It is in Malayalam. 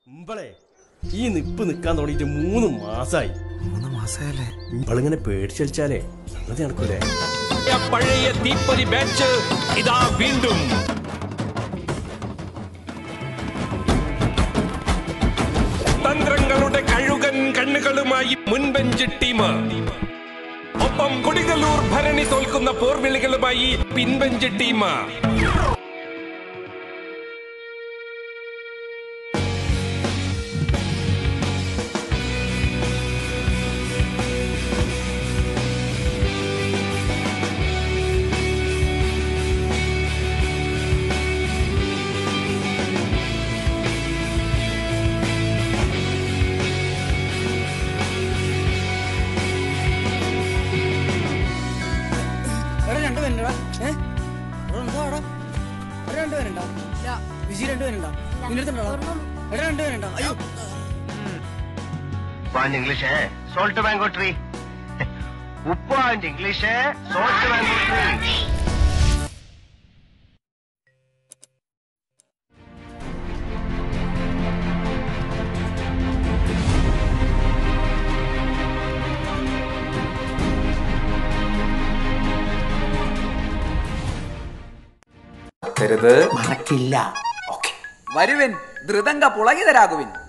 ഇമ്പളെ ഈ നിപ്പ് നിക്കാൻ തുടങ്ങിയിട്ട് മൂന്ന് മാസായി മൂന്ന് മാസമായല്ലേ ഇമ്പളിങ്ങനെ പേടിച്ചടിച്ചാലേ സംഗതി നടക്കൂലേ പഴയ തീപ്പൊരി ബാച്ച് ഇതാ വീണ്ടും തന്ത്രങ്ങളുടെ കഴുകൻ കണ്ണുകളുമായി മുൻബെഞ്ച് ടീം ഒപ്പം കുടികളൂർ ഭരണി തോൽക്കുന്ന പോർവിളികളുമായി പിൻബെഞ്ച് ടീം എടാ രണ്ടുപേരുണ്ടടാ ഏ എടാ എന്താടാ എടാ രണ്ടുപേരുണ്ടോ വിജി രണ്ടുപേരുണ്ടോ നിന്റെ അടുത്തുണ്ടോ എടാ രണ്ടുപേരുണ്ടോ അയ്യോ ഉപ്പാന്റെ ഇംഗ്ലീഷ് സോൾട്ട് മാംഗോ ട്രീ ഉപ്പാന്റെ ഇംഗ്ലീഷ് സോൾട്ട് മാംഗോ ട്രീ തരുത് മറക്കില്ല ഓക്കെ വരുവിൻ ധൃതങ്ക പുളകിതരാകുവിൻ